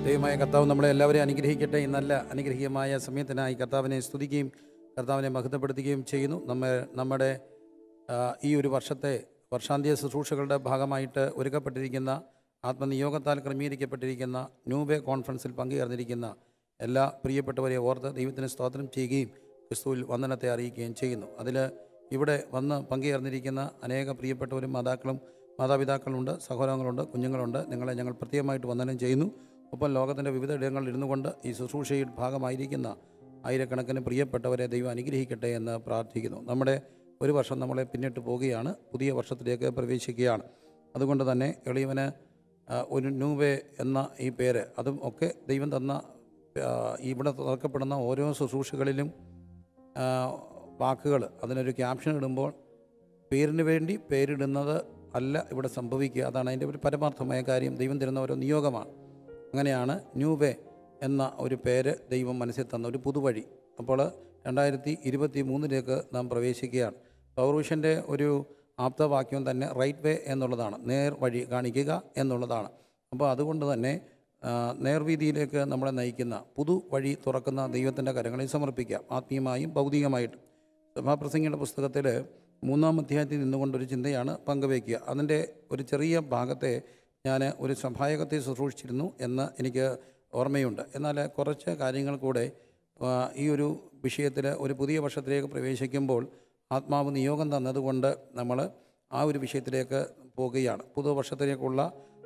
ദൈവമായ കർത്താവ് നമ്മളെ എല്ലാവരെയും അനുഗ്രഹിക്കട്ടെ ഈ നല്ല അനുഗ്രഹീയമായ സമയത്തിനായി കർത്താവിനെ സ്തുതിക്കുകയും കർത്താവിനെ മഹത്വപ്പെടുത്തുകയും ചെയ്യുന്നു നമ്മ നമ്മുടെ ആ, ഈ ഒരു വർഷത്തെ വർഷാന്ത്യ ശുശ്രൂഷകളുടെ ഭാഗമായിട്ട് ഒരുക്കപ്പെട്ടിരിക്കുന്ന ആത്മനിയോഗത്താൽ ക്രമീകരിക്കപ്പെട്ടിരിക്കുന്ന ന്യൂബേ കോൺഫറൻസിൽ പങ്കുചേർന്നിരിക്കുന്ന എല്ലാ പ്രിയപ്പെട്ടവരെ ഓർത്ത് ദൈവത്തിന് സ്തോത്രം ചെയ്യുകയും ക്രിസ്തുവിൽ വന്ദനത്തെ അറിയിക്കുകയും ചെയ്യുന്നു അതിൽ ഇവിടെ വന്ന് പങ്കുചേർന്നിരിക്കുന്ന അനേക പ്രിയപ്പെട്ടവരും മാതാക്കളും മാതാപിതാക്കളുണ്ട് സഹോദരങ്ങളുണ്ട് കുഞ്ഞുങ്ങളുണ്ട് നിങ്ങളെ ഞങ്ങൾ പ്രത്യേകമായിട്ട് വന്ദനം ചെയ്യുന്നു ഒപ്പം ലോകത്തിൻ്റെ വിവിധ ഇടങ്ങളിൽ ഇരുന്നു കൊണ്ട് ഈ ശുശ്രൂഷയിൽ ഭാഗമായിരിക്കുന്ന ആയിരക്കണക്കിന് പ്രിയപ്പെട്ടവരെ ദൈവം അനുഗ്രഹിക്കട്ടെ എന്ന് പ്രാർത്ഥിക്കുന്നു നമ്മുടെ ഒരു വർഷം നമ്മളെ പിന്നിട്ട് പോവുകയാണ് പുതിയ വർഷത്തിലേക്ക് പ്രവേശിക്കുകയാണ് അതുകൊണ്ട് തന്നെ എളിയവന് ആ, ഒരു ന്യൂവേ എന്ന ഈ പേര് അതും ഒക്കെ ദൈവം തന്ന ആ, ഇവിടെ തുറക്കപ്പെടുന്ന ഓരോ ശുശ്രൂഷകളിലും വാക്കുകൾ അതിനൊരു ക്യാപ്ഷൻ ഇടുമ്പോൾ പേരിന് വേണ്ടി പേരിടുന്നത് അല്ല ഇവിടെ സംഭവിക്കുക അതാണ് അതിൻ്റെ ഒരു പരമാർത്ഥമായ കാര്യം ദൈവം തരുന്ന ഓരോ നിയോഗമാണ് അങ്ങനെയാണ് ന്യൂ വേ എന്ന ഒരു പേര് ദൈവം മനസ്സിൽ തന്ന ഒരു പുതുവഴി അപ്പോൾ രണ്ടായിരത്തി ഇരുപത്തി മൂന്നിലേക്ക് നാം പ്രവേശിക്കുകയാണ് പൗർവിഷൻ്റെ ഒരു ആപ്തവാക്യം തന്നെ റൈറ്റ് വേ എന്നുള്ളതാണ് നേർ വഴി കാണിക്കുക എന്നുള്ളതാണ് അപ്പോൾ അതുകൊണ്ട് തന്നെ ആ, നേർവീതിയിലേക്ക് നമ്മളെ നയിക്കുന്ന പുതു വഴി തുറക്കുന്ന ദൈവത്തിൻ്റെ കരങ്ങളിൽ സമർപ്പിക്കാം ആത്മീയമായും ഭൗതികമായിട്ടും സഭാപ്രസംഗിയുടെ പുസ്തകത്തിൽ മൂന്നാം അധ്യായത്തിൽ നിന്നുകൊണ്ടൊരു ചിന്തയാണ് പങ്കുവയ്ക്കുക അതിൻ്റെ ഒരു ചെറിയ ഭാഗത്തെ ഞാൻ ഒരു സഭായകത്തെ ശുശ്രൂഷിച്ചിരുന്നു എന്ന് എനിക്ക് ഓർമ്മയുണ്ട് എന്നാൽ കുറച്ച് കാര്യങ്ങൾ കൂടെ ആ, ഈ ഒരു വിഷയത്തിൽ ഒരു പുതിയ വർഷത്തിലേക്ക് പ്രവേശിക്കുമ്പോൾ ആത്മാവ് നിയോഗം തന്നതുകൊണ്ട് നമ്മൾ ആ ഒരു വിഷയത്തിലേക്ക് പോകുകയാണ് പുതുവർഷത്തിലേക്കുള്ള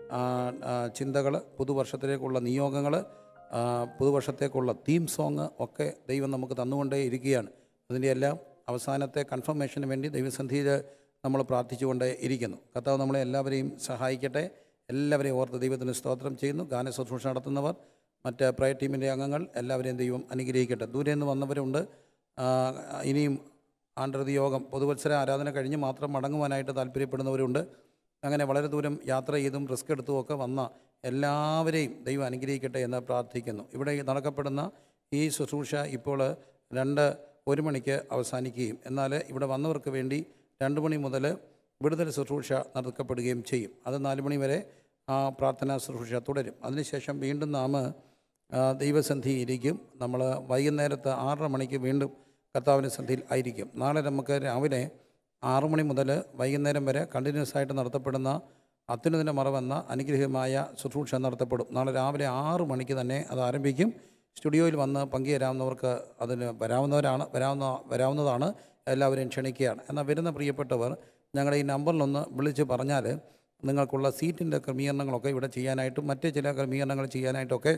ചിന്തകൾ പുതുവർഷത്തിലേക്കുള്ള നിയോഗങ്ങൾ പുതുവർഷത്തേക്കുള്ള തീം സോങ് ഒക്കെ ദൈവം നമുക്ക് തന്നുകൊണ്ടേ ഇരിക്കുകയാണ് അതിൻ്റെ എല്ലാം അവസാനത്തെ കൺഫർമേഷന് വേണ്ടി ദൈവസന്ധിയിൽ നമ്മൾ പ്രാർത്ഥിച്ചുകൊണ്ടേ ഇരിക്കുന്നു കർത്താവ് നമ്മളെ എല്ലാവരെയും സഹായിക്കട്ടെ എല്ലാവരെയും ഓർത്ത് ദൈവത്തിന് സ്തോത്രം ചെയ്യുന്നു ഗാന ശുശ്രൂഷ നടത്തുന്നവർ മറ്റ് പ്രയർ ടീമിൻ്റെ അംഗങ്ങൾ എല്ലാവരെയും ദൈവം അനുഗ്രഹിക്കട്ടെ ദൂരെ നിന്ന് വന്നവരുണ്ട് ആ, ഇനിയും ആണ്ടൃതി യോഗം പൊതുവത്സര ആരാധന കഴിഞ്ഞ് മാത്രം മടങ്ങുവാനായിട്ട് താല്പര്യപ്പെടുന്നവരുണ്ട് അങ്ങനെ വളരെ ദൂരം യാത്ര ചെയ്തും റിസ്ക് എടുത്തും ഒക്കെ വന്ന എല്ലാവരെയും ദൈവം അനുഗ്രഹിക്കട്ടെ എന്ന് പ്രാർത്ഥിക്കുന്നു ഇവിടെ ഈ നടക്കപ്പെടുന്ന ഈ ശുശ്രൂഷ ഇപ്പോൾ രണ്ട് ഒരു മണിക്ക് അവസാനിക്കുകയും എന്നാൽ ഇവിടെ വന്നവർക്ക് വേണ്ടി രണ്ട് മണി മുതൽ വിടുതൽ ശുശ്രൂഷ നടക്കപ്പെടുകയും ചെയ്യും അത് നാല് മണി വരെ ആ പ്രാർത്ഥനാ ശുശ്രൂഷ തുടരും അതിനുശേഷം വീണ്ടും നാം ആ, ദൈവസന്ധിയിരിക്കും നമ്മൾ വൈകുന്നേരത്ത് ആറര മണിക്ക് വീണ്ടും കർത്താവിൻ്റെ സന്ധിയിൽ ആയിരിക്കും നാളെ നമുക്ക് രാവിലെ ആറു മണി മുതൽ വൈകുന്നേരം വരെ കണ്ടിന്യൂസ് ആയിട്ട് നടത്തപ്പെടുന്ന അത്യുന്നതിൻ്റെ മറവെന്ന അനുഗ്രഹീയമായ ശുശ്രൂഷ നടത്തപ്പെടും നാളെ രാവിലെ ആറു മണിക്ക് തന്നെ അത് ആരംഭിക്കും സ്റ്റുഡിയോയിൽ വന്ന് പങ്കുചേരാവുന്നവർക്ക് അതിന് വരാവുന്നവരാണ് വരാവുന്ന വരാവുന്നതാണ് എല്ലാവരെയും ക്ഷണിക്കുകയാണ് എന്നാൽ വരുന്ന പ്രിയപ്പെട്ടവർ ഞങ്ങളുടെ ഈ നമ്പറിലൊന്ന് വിളിച്ച് പറഞ്ഞാൽ നിങ്ങൾക്കുള്ള സീറ്റിൻ്റെ ക്രമീകരണങ്ങളൊക്കെ ഇവിടെ ചെയ്യാനായിട്ടും മറ്റ് ചില ക്രമീകരണങ്ങൾ ചെയ്യാനായിട്ടൊക്കെ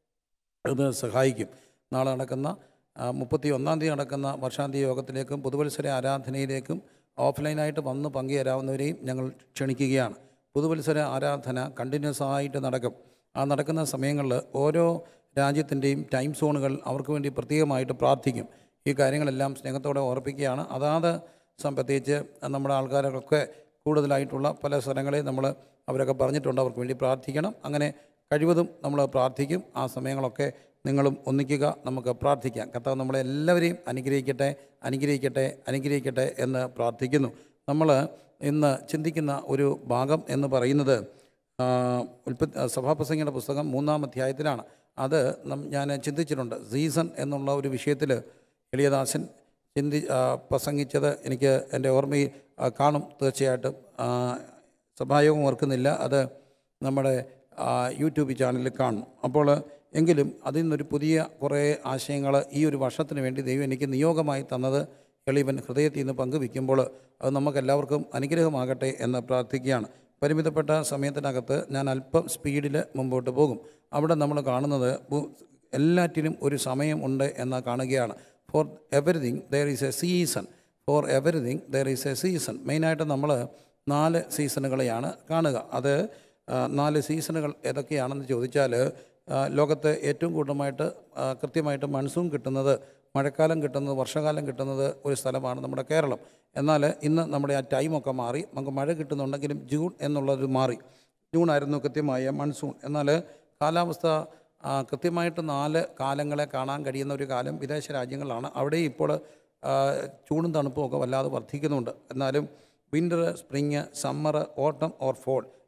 ഇത് സഹായിക്കും നാളെ നടക്കുന്ന മുപ്പത്തി ഒന്നാം തീയതി നടക്കുന്ന വർഷാന്ത്യ യോഗത്തിലേക്കും പുതുവത്സര ആരാധനയിലേക്കും ഓഫ്ലൈനായിട്ട് വന്ന് പങ്കുചേരാവുന്നവരെയും ഞങ്ങൾ ക്ഷണിക്കുകയാണ് പുതുവത്സര ആരാധന കണ്ടിന്യൂസ് ആയിട്ട് നടക്കും ആ നടക്കുന്ന സമയങ്ങളിൽ ഓരോ രാജ്യത്തിൻ്റെയും ടൈം സോണുകൾ അവർക്ക് വേണ്ടി പ്രത്യേകമായിട്ട് പ്രാർത്ഥിക്കും ഈ കാര്യങ്ങളെല്ലാം സ്നേഹത്തോടെ ഓർപ്പിക്കുകയാണ് അതാത് സം- പ്രത്യേകിച്ച് നമ്മുടെ ആൾക്കാരൊക്കെ കൂടുതലായിട്ടുള്ള പല സ്ഥലങ്ങളെ നമ്മൾ അവരൊക്കെ പറഞ്ഞിട്ടുണ്ട് അവർക്ക് വേണ്ടി പ്രാർത്ഥിക്കണം അങ്ങനെ കഴിവതും നമ്മൾ പ്രാർത്ഥിക്കും ആ സമയങ്ങളൊക്കെ നിങ്ങളും ഒന്നിക്കുക നമുക്ക് പ്രാർത്ഥിക്കാം കർത്താവ് നമ്മളെ എല്ലാവരെയും അനുഗ്രഹിക്കട്ടെ അനുഗ്രഹിക്കട്ടെ അനുഗ്രഹിക്കട്ടെ എന്ന് പ്രാർത്ഥിക്കുന്നു നമ്മൾ ഇന്ന് ചിന്തിക്കുന്ന ഒരു ഭാഗം എന്ന് പറയുന്നത് ആ, ഉൽപ്പത്തി സഭാപ്രസംഗിയുടെ പുസ്തകം മൂന്നാം അധ്യായത്തിലാണ് അത് നം- ഞാൻ ചിന്തിച്ചിട്ടുണ്ട് സീസൺ എന്നുള്ള ഒരു വിഷയത്തിൽ എളിയദാസൻ ചിന്തി ആ, പ്രസംഗിച്ചത് എനിക്ക് എൻ്റെ ഓർമ്മയിൽ ആ, കാണും തീർച്ചയായിട്ടും ആ, സഭായോഗം ഓർക്കുന്നില്ല അത് നമ്മുടെ ആ, യൂട്യൂബ് ചാനലിൽ കാണും അപ്പോൾ എങ്കിലും അതിൽ നിന്നൊരു പുതിയ കുറേ ആശയങ്ങൾ ഈ ഒരു വർഷത്തിന് വേണ്ടി ദൈവം എനിക്ക് നിയോഗമായി തന്നത് എളിവൻ ഹൃദയത്തിൽ നിന്ന് പങ്കുവയ്ക്കുമ്പോൾ അത് നമുക്കെല്ലാവർക്കും അനുഗ്രഹമാകട്ടെ എന്ന് പ്രാർത്ഥിക്കുകയാണ് പരിമിതപ്പെട്ട സമയത്തിനകത്ത് ഞാൻ അല്പം സ്പീഡിൽ മുമ്പോട്ട് പോകും അവിടെ നമ്മൾ കാണുന്നത് ബു- എല്ലാറ്റിനും ഒരു സമയം ഉണ്ട് എന്ന് കാണുകയാണ് for everything there is a season for everything there is a season മെയിനായിട്ട് നമ്മൾ നാല് സീസണുകളെയാണ് കാണുക അത് ആ, നാല് സീസണുകൾ ഏതൊക്കെയാണെന്ന് ചോദിച്ചാൽ ആ, ലോകത്ത് ഏറ്റവും കൂടുതലായിട്ട് ആ, കൃത്യമായിട്ട് മൺസൂൺ കിട്ടുന്നത് മഴക്കാലം കിട്ടുന്നത് വർഷകാലം കിട്ടുന്നത് ഒരു സ്ഥലമാണ് നമ്മുടെ കേരളം എന്നാൽ ഇന്ന് നമ്മുടെ ആ ടൈമൊക്കെ മാറി നമുക്ക് മഴ കിട്ടുന്നുണ്ടെങ്കിലും ജൂൺ എന്നുള്ളത് മാറി ജൂൺ ആയിരുന്നു കൃത്യമായ മൺസൂൺ എന്നാൽ കാലാവസ്ഥ ആ, കൃത്യമായിട്ട് നാല് കാലങ്ങളെ കാണാൻ കഴിയുന്ന ഒരു കാലം വിദേശ രാജ്യങ്ങളാണ് അവിടെ ഇപ്പോൾ ആ, ചൂടും തണുപ്പും ഒക്കെ വല്ലാതെ വർദ്ധിക്കുന്നുണ്ട് എന്നാലും winter spring summer autumn or fall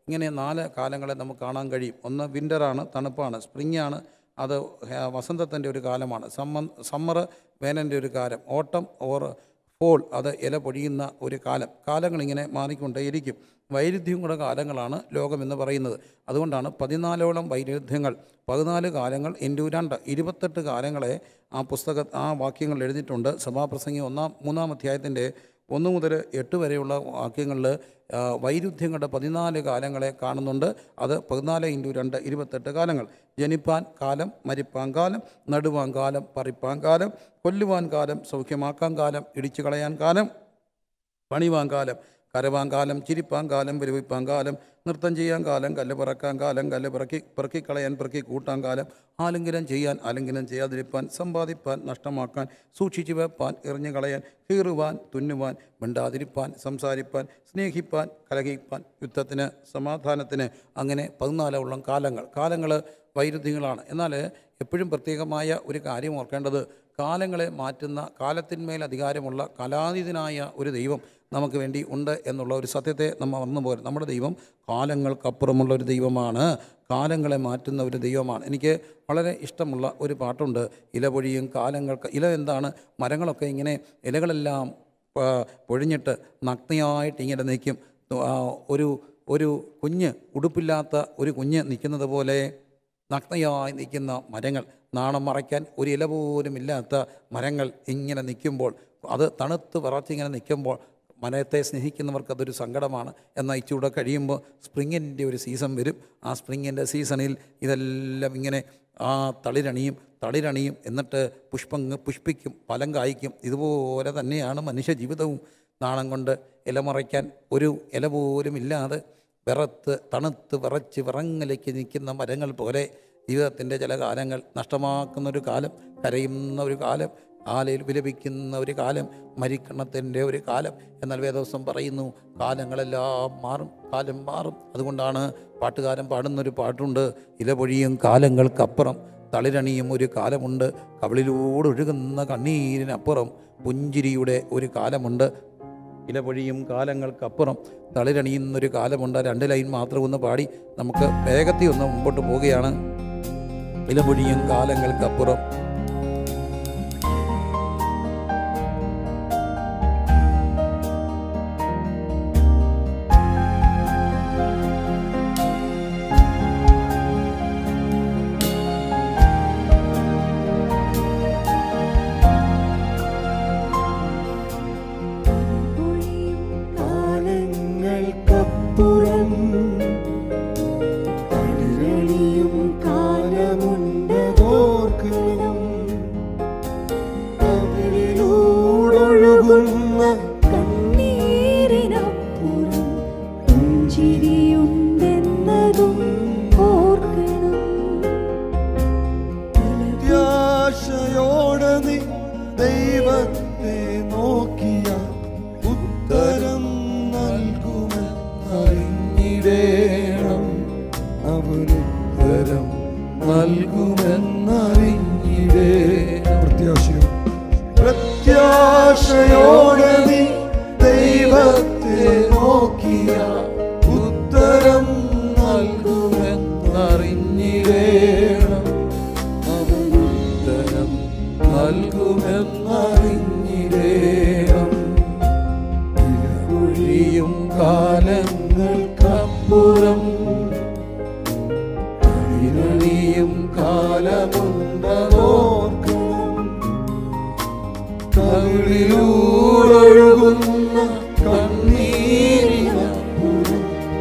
ഇങ്ങനെ നാല് കാലങ്ങളെ നമുക്ക് കാണാൻ കഴിയും ഒന്ന് വിൻ്ററാണ് തണുപ്പാണ് സ്പ്രിങ്ങാണ് അത് ഹേ- വസന്തത്തിൻ്റെ ഒരു കാലമാണ് സമ്മ സമ്മർ വേനലിൻ്റെ ഒരു കാലം ഓട്ടം ഓർ ഫോൾ അത് ഇല പൊഴിയുന്ന ഒരു കാലം കാലങ്ങളിങ്ങനെ മാറിക്കൊണ്ടേയിരിക്കും വൈരുദ്ധ്യം കൂടെ കാലങ്ങളാണ് ലോകമെന്ന് പറയുന്നത് അതുകൊണ്ടാണ് പതിനാലോളം വൈരുദ്ധ്യങ്ങൾ പതിനാല് കാലങ്ങൾ ഇൻറ്റു രണ്ട് ഇരുപത്തെട്ട് കാലങ്ങളെ ആ പുസ്തക ആ വാക്യങ്ങൾ എഴുതിയിട്ടുണ്ട് സഭാപ്രസംഗി ഒന്നാം മൂന്നാം അധ്യായത്തിൻ്റെ ഒന്ന് മുതൽ എട്ട് വരെയുള്ള വാക്യങ്ങളിൽ ആ, വൈരുദ്ധ്യങ്ങളുടെ പതിനാല് കാലങ്ങളെ കാണുന്നുണ്ട് അത് പതിനാല് ഇൻറ്റു രണ്ട് ഇരുപത്തെട്ട് കാലങ്ങൾ ജനിപ്പാൻ കാലം മരിപ്പാൻ കാലം നടുവാൻ കാലം പറിപ്പാൻ കാലം കൊല്ലുവാൻ കാലം സൗഖ്യമാക്കാൻ കാലം ഇടിച്ചു കളയാൻ കാലം പണിവാൻ കാലം കരവാൻ കാലം ചിരിപ്പാൻ കാലം വിരവിപ്പാൻ കാലം നൃത്തം ചെയ്യാൻ കാലം കല്ല് പിറക്കാൻ കാലം കല്ല് പിറക്കി പിറക്കിക്കളയാൻ പിറക്കി കൂട്ടാൻ കാലം ആലിംഗനം ചെയ്യാൻ ആലിംഗനം ചെയ്യാതിരിപ്പാൻ സമ്പാദിപ്പാൻ നഷ്ടമാക്കാൻ സൂക്ഷിച്ചു വെപ്പാൻ എറിഞ്ഞു കളയാൻ കീറുവാൻ തുന്നുവാൻ മിണ്ടാതിരിപ്പാൻ സംസാരിപ്പാൻ സ്നേഹിപ്പാൻ കലഹിപ്പാൻ യുദ്ധത്തിന് സമാധാനത്തിന് അങ്ങനെ പതിനാലോളം കാലങ്ങൾ കാലങ്ങൾ വൈരുദ്ധ്യങ്ങളാണ് എന്നാൽ എപ്പോഴും പ്രത്യേകമായ ഒരു കാര്യം ഓർക്കേണ്ടത് കാലങ്ങളെ മാറ്റുന്ന കാലത്തിന്മേൽ അധികാരമുള്ള കലാതീതനായ ഒരു ദൈവം നമുക്ക് വേണ്ടി ഉണ്ട് എന്നുള്ള ഒരു സത്യത്തെ നമ്മൾ മറന്നു പോകരുത് നമ്മുടെ ദൈവം കാലങ്ങൾക്കപ്പുറമുള്ള ഒരു ദൈവമാണ് കാലങ്ങളെ മാറ്റുന്ന ഒരു ദൈവമാണ് എനിക്ക് വളരെ ഇഷ്ടമുള്ള ഒരു പാട്ടുണ്ട് ഇല പൊഴിയും കാലങ്ങൾക്ക് ഇല എന്താണ് മരങ്ങളൊക്കെ ഇങ്ങനെ ഇലകളെല്ലാം ആ, പൊഴിഞ്ഞിട്ട് നഗ്നയായിട്ട് ഇങ്ങനെ നിൽക്കും ആ, ഒരു ഒരു കുഞ്ഞ് ഉടുപ്പില്ലാത്ത ഒരു കുഞ്ഞ് നിൽക്കുന്നത് പോലെ നഗ്നയായി നിൽക്കുന്ന മരങ്ങൾ നാണം മറയ്ക്കാൻ ഒരു ഇല പോലും ഇല്ലാത്ത മരങ്ങൾ ഇങ്ങനെ നിൽക്കുമ്പോൾ അത് തണുത്ത് വിറച്ചിങ്ങനെ നിൽക്കുമ്പോൾ മരത്തെ സ്നേഹിക്കുന്നവർക്ക് അതൊരു സങ്കടമാണ് എന്നാൽ ഇച്ചിലൂടെ കഴിയുമ്പോൾ സ്പ്രിങ്ങിൻ്റെ ഒരു സീസൺ വരും ആ സ്പ്രിങ്ങിൻ്റെ സീസണിൽ ഇതെല്ലാം ഇങ്ങനെ ആ തളിരണിയും തളിരണിയും എന്നിട്ട് പുഷ്പം പുഷ്പിക്കും ഫലം കായ്ക്കും ഇതുപോലെ തന്നെയാണ് മനുഷ്യ ജീവിതവും നാണം കൊണ്ട് ഇല മറയ്ക്കാൻ ഒരു ഇല പോലും ഇല്ലാതെ വിറത്ത് തണുത്ത് വിറച്ച് വിറങ്ങലേക്ക് നിൽക്കുന്ന മരങ്ങൾ പോലെ ജീവിതത്തിൻ്റെ ചില കാലങ്ങൾ നഷ്ടമാക്കുന്ന ഒരു കാലം കരയുന്ന ഒരു കാലം ആലയിൽ വിലപിക്കുന്ന ഒരു കാലം മരിക്കണത്തിൻ്റെ ഒരു കാലം എന്നാൽ വേദവസം പറയുന്നു കാലങ്ങളെല്ലാം മാറും കാലം മാറും അതുകൊണ്ടാണ് പാട്ടുകാരൻ പാടുന്നൊരു പാട്ടുണ്ട് ഇലപൊഴിയും കാലങ്ങൾക്കപ്പുറം തളിരണിയും ഒരു കാലമുണ്ട് കവിളിലൂടെ ഒഴുകുന്ന കണ്ണീരിനപ്പുറം പുഞ്ചിരിയുടെ ഒരു കാലമുണ്ട് ഇലപൊഴിയും കാലങ്ങൾക്കപ്പുറം തളിരണിയുന്നൊരു കാലമുണ്ട് രണ്ട് ലൈൻ മാത്രം ഒന്ന് പാടി നമുക്ക് വേഗത്തിൽ ഒന്ന് മുമ്പോട്ട് പോവുകയാണ് ഇലപൊഴിയും കാലങ്ങൾക്കപ്പുറം കാലങ്ങൾക്കപ്പുറം അടിരണിയും കാലമുണ്ടതോർക്കണം അവരിലൂടൊഴുകുന്ന കണ്ണീരിനപ്പുറം പുഞ്ചിരിയുണ്ടെന്നതും ഓർക്കണം പ്രത്യാശയോടെ നീ ദൈവത്തെ നോക്കിയ ഉത്തരം നൽകുമെന്നറിഞ്ഞിടേണം അവനുത്തരം നൽകുമെന്നറിഞ്ഞിടേണം പ്രത്യാശയോ പ്രത്യാശയോടെ നീ ദൈവത്തെ നോക്കിയ ഉത്തരം നൽകുമെന്നറിഞ്ഞിടേണം അവനുത്തരം നൽകുമെന്നറിഞ്ഞിടേണം ഇലവൊഴിയും കാലങ്ങൾക്കപ്പുറം ഇരണിയും കാലമുണ്ടോർക്കണം കവിളിലൂടൊഴുകുന്ന കണ്ണീരിനപ്പുറം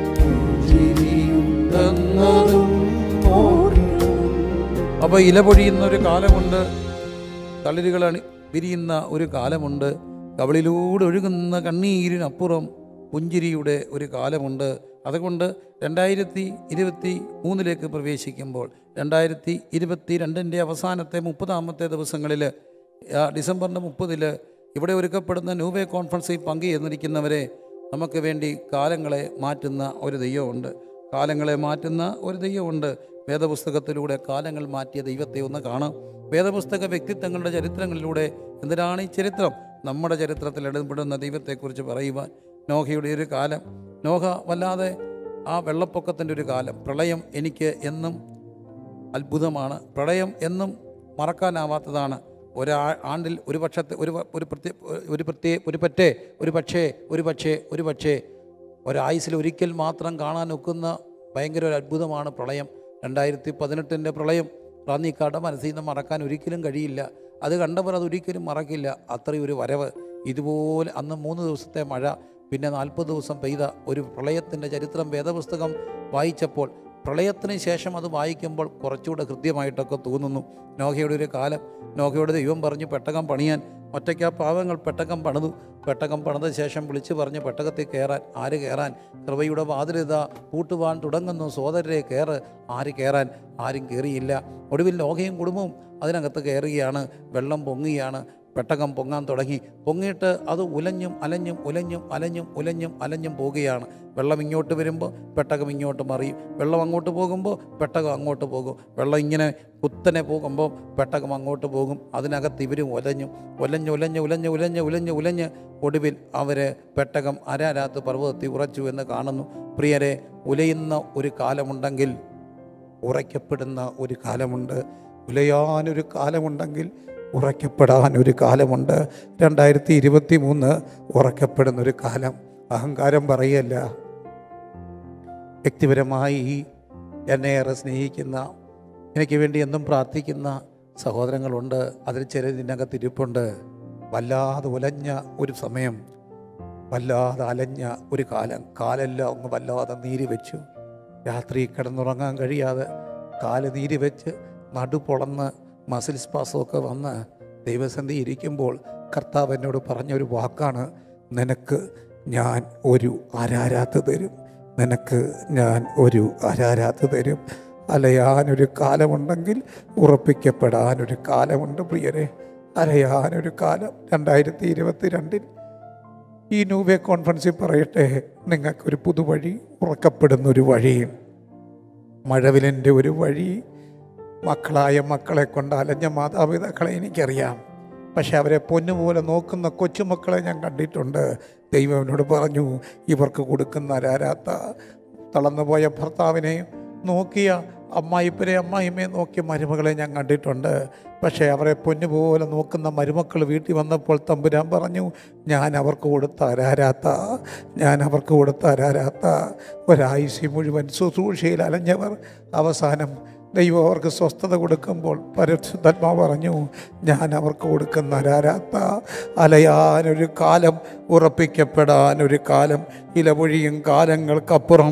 പുഞ്ചിരിയുണ്ടെന്നതും ഓർക്കണം അപ്പോൾ ഇല പൊഴിയുന്ന ഒരു കാലമുണ്ട് തളിരുകൾ അണി വിരിയുന്ന ഒരു കാലമുണ്ട് കവളിലൂടെ ഒഴുകുന്ന കണ്ണീരിനപ്പുറം പുഞ്ചിരിയുടെ ഒരു കാലമുണ്ട് അതുകൊണ്ട് രണ്ടായിരത്തി ഇരുപത്തി മൂന്നിലേക്ക് പ്രവേശിക്കുമ്പോൾ രണ്ടായിരത്തി ഇരുപത്തി രണ്ടിൻ്റെ അവസാനത്തെ മുപ്പതാമത്തെ ദിവസങ്ങളിൽ ഡിസംബറിൻ്റെ മുപ്പതിൽ ഇവിടെ ഒരുക്കപ്പെടുന്ന ന്യൂവേ കോൺഫറൻസിൽ പങ്കുചേർന്നിരിക്കുന്നവരെ നമുക്ക് വേണ്ടി കാലങ്ങളെ മാറ്റുന്ന ഒരു ദൈവമുണ്ട് കാലങ്ങളെ മാറ്റുന്ന ഒരു ദൈവമുണ്ട് വേദപുസ്തകത്തിലൂടെ കാലങ്ങൾ മാറ്റിയ ദൈവത്തെ ഒന്ന് കാണാം വേദപുസ്തക വ്യക്തിത്വങ്ങളുടെ ചരിത്രങ്ങളിലൂടെ എന്തിനാണ് ഈ ചരിത്രം നമ്മുടെ ചരിത്രത്തിൽ ഇടപെടുന്ന ദൈവത്തെക്കുറിച്ച് പറയുവാൻ നോഹയുടെ ഒരു കാലം നോഹ വല്ലാതെ ആ വെള്ളപ്പൊക്കത്തിൻ്റെ ഒരു കാലം പ്രളയം എനിക്ക് എന്നും അത്ഭുതമാണ് പ്രളയം എന്നും മറക്കാനാവാത്തതാണ് ഒരാ ആണ്ടിൽ ഒരു പക്ഷത്തെ ഒരു വ- ഒരു പ്രത്യേക ഒരു പ്രത്യേക ഒരു പറ്റേ ഒരു പക്ഷേ ഒരു പക്ഷേ ഒരു പക്ഷേ ഒരായുസിൽ ഒരിക്കൽ മാത്രം കാണാൻ ഒക്കുന്ന ഭയങ്കര ഒരു അത്ഭുതമാണ് പ്രളയം രണ്ടായിരത്തി പതിനെട്ടിൻ്റെ പ്രളയം റാന്നിക്കാട് മനസ്സിൽ നിന്ന് മറക്കാൻ ഒരിക്കലും കഴിയില്ല അത് കണ്ടവർ അത് ഒരിക്കലും മറക്കില്ല അത്രയും ഒരു വരവ് ഇതുപോലെ അന്ന് മൂന്ന് ദിവസത്തെ മഴ പിന്നെ നാൽപ്പത് ദിവസം പെയ്ത ഒരു പ്രളയത്തിൻ്റെ ചരിത്രം വേദപുസ്തകം വായിച്ചപ്പോൾ പ്രളയത്തിന് ശേഷം അത് വായിക്കുമ്പോൾ കുറച്ചുകൂടെ കൃത്യമായിട്ടൊക്കെ തോന്നുന്നു നോഹയുടെ ഒരു കാലം നോഹയോട് ദൈവം പറഞ്ഞു പെട്ടകം പണിയാൻ ഒറ്റയ്ക്കാ പാവങ്ങൾ പെട്ടകം പണിതു പെട്ടകം പണിത ശേഷം വിളിച്ചു പറഞ്ഞ് പെട്ടകത്തിൽ കയറാൻ ആര് കയറാൻ കൃപയുടെ വാതിലിത പൂട്ടുവാൻ തുടങ്ങുന്നു സോദരരെ കയറ് ആര് കയറാൻ ആരും കയറിയില്ല ഒടുവിൽ നോഹയും കുടുംബവും അതിനകത്ത് കയറുകയാണ് വെള്ളം പൊങ്ങുകയാണ് പെട്ടകം പൊങ്ങാൻ തുടങ്ങി പൊങ്ങിയിട്ട് അത് ഉലഞ്ഞും അലഞ്ഞും ഉലഞ്ഞും അലഞ്ഞും ഉലഞ്ഞും അലഞ്ഞും പോവുകയാണ് വെള്ളം ഇങ്ങോട്ട് വരുമ്പോൾ പെട്ടകം ഇങ്ങോട്ട് മറിയും വെള്ളം അങ്ങോട്ട് പോകുമ്പോൾ പെട്ടകം അങ്ങോട്ട് പോകും വെള്ളം ഇങ്ങനെ കുത്തനെ പോകുമ്പോൾ പെട്ടകം അങ്ങോട്ട് പോകും അതിനകത്ത് ഇവരും ഉലഞ്ഞു ഉലഞ്ഞ് ഉലഞ്ഞ് ഉലഞ്ഞ് ഉലഞ്ഞ് ഉലഞ്ഞ് ഉലഞ്ഞ് ഒടുവിൽ അവർ പെട്ടകം അരാരാത്ത് പർവ്വതത്തിൽ ഉറച്ചു എന്ന് കാണുന്നു പ്രിയരെ ഉലയുന്ന ഒരു കാലമുണ്ടെങ്കിൽ ഉറയ്ക്കപ്പെടുന്ന ഒരു കാലമുണ്ട് ഉലയാനൊരു കാലമുണ്ടെങ്കിൽ ഉറയ്ക്കപ്പെടാൻ ഒരു കാലമുണ്ട് രണ്ടായിരത്തി ഇരുപത്തി മൂന്ന് ഉറയ്ക്കപ്പെടുന്ന ഒരു കാലം അഹങ്കാരം പറയല്ല വ്യക്തിപരമായി എന്നെ ഏറെ സ്നേഹിക്കുന്ന എനിക്ക് വേണ്ടി എന്നും പ്രാർത്ഥിക്കുന്ന സഹോദരങ്ങളുണ്ട് അതിൽ ചില ഇതിനകത്ത് ഇരിപ്പുണ്ട് വല്ലാതെ ഉലഞ്ഞ ഒരു സമയം വല്ലാതെ അലഞ്ഞ ഒരു കാലം കാലെല്ലാം ഒന്ന് വല്ലാതെ നീരി വെച്ചു രാത്രി കിടന്നുറങ്ങാൻ കഴിയാതെ കാല് നീരി വെച്ച് നടു പൊളന്ന് മസിൽ സ്പാസമൊക്കെ വന്ന് ദൈവസന്ധി ഇരിക്കുമ്പോൾ കർത്താവ് എന്നോട് പറഞ്ഞൊരു വാക്കാണ് നിനക്ക് ഞാൻ ഒരു ആരാരാത്ത് തരും നിനക്ക് ഞാൻ ഒരു ആരാരാത്ത് തരും അലയാനൊരു കാലമുണ്ടെങ്കിൽ ഉറപ്പിക്കപ്പെടാനൊരു കാലമുണ്ട് പ്രിയരെ അലയാനൊരു കാലം രണ്ടായിരത്തി ഇരുപത്തി രണ്ടിൽ ഈ നൂവെ കോൺഫറൻസിൽ പറയട്ടെ നിങ്ങൾക്കൊരു പുതുവഴി ഉറക്കപ്പെടുന്ന ഒരു വഴി മഴവിലിൻ്റെ ഒരു വഴി മക്കളായ മക്കളെ കൊണ്ട് അലഞ്ഞ മാതാപിതാക്കളെ എനിക്കറിയാം പക്ഷെ അവരെ പൊന്നുപോലെ നോക്കുന്ന കൊച്ചുമക്കളെ ഞാൻ കണ്ടിട്ടുണ്ട് ദൈവം എന്നോട് പറഞ്ഞു ഇവർക്ക് കൊടുക്കുന്ന അരാരാത്ത തളർന്നുപോയ ഭർത്താവിനെയും നോക്കിയ അമ്മായിപ്പനെ അമ്മായിമ്മയെ നോക്കിയ മരുമകളെ ഞാൻ കണ്ടിട്ടുണ്ട് പക്ഷേ അവരെ പൊന്നുപോലെ നോക്കുന്ന മരുമക്കൾ വീട്ടിൽ വന്നപ്പോൾ തമ്പുരാൻ പറഞ്ഞു ഞാൻ അവർക്ക് കൊടുത്ത അരാരാത്ത ഞാൻ അവർക്ക് കൊടുത്ത അരാരാത്ത ഒരായുസി മുഴുവൻ ശുശ്രൂഷയിൽ അലഞ്ഞവർ അവസാനം ദൈവം അവർക്ക് സ്വസ്ഥത കൊടുക്കുമ്പോൾ പരിശുദ്ധാത്മാവ് പറഞ്ഞു ഞാൻ അവർക്ക് കൊടുക്കുന്ന അരാരാത്ത അലയാനൊരു കാലം ഉറപ്പിക്കപ്പെടാനൊരു കാലം ഇലപൊഴിയും കാലങ്ങൾക്കപ്പുറം